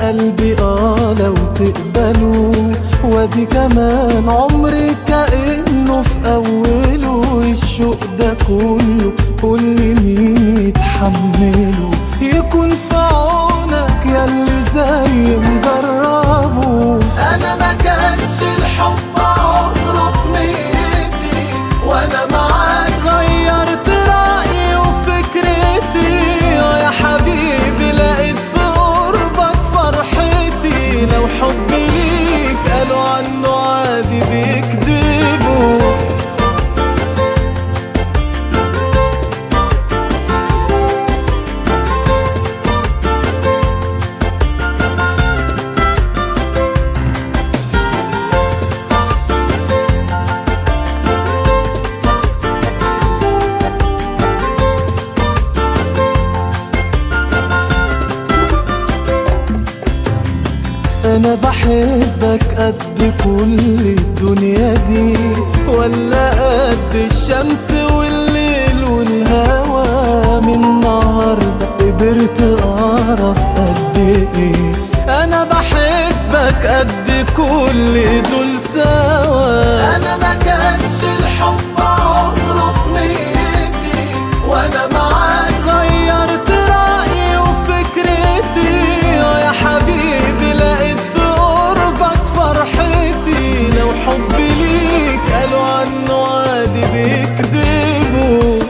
قلبي اه لو تقبلوا وادي كمان عمري كأنه في أوله الشوق ده كله قول لي مين يتحمله يكون في عونك ياللي زي مجربه أنا ما كانش الحب عمره في نيتي وأنا معاك غيرت رأيي وفكرتي آه يا حبيبي لقيت في قربك فرحتي لو حبي ليك قالوا عنه عادي بيكذبوا انا بحبك قد كل الدنيا دي ولا قد الشمس والليل والهوى من النهارده قدرت اعرف قد ايه انا بحبك قد كل دول سوا انا ما كانش الحب عمره في نيتي وانا معاك غيرت رايي وفكرتي آه يا حبيبي لقيت في قربك فرحتي لو حبي ليك قالوا عنه عادي بيكذبوا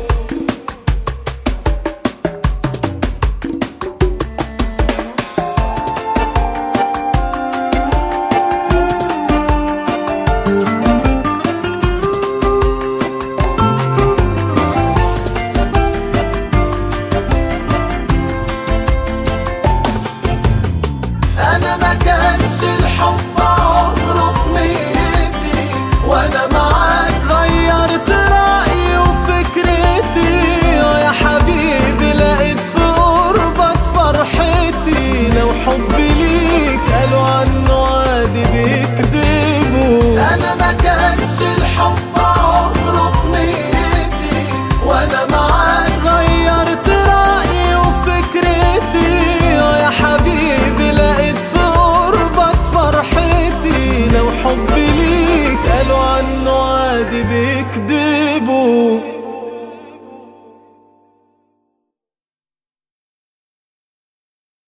انا ما كانش الحب عمره في نيتي وانا معاك غيرت رايي وفكرتي آه يا حبيبي لقيت في قربك فرحتي لو حبي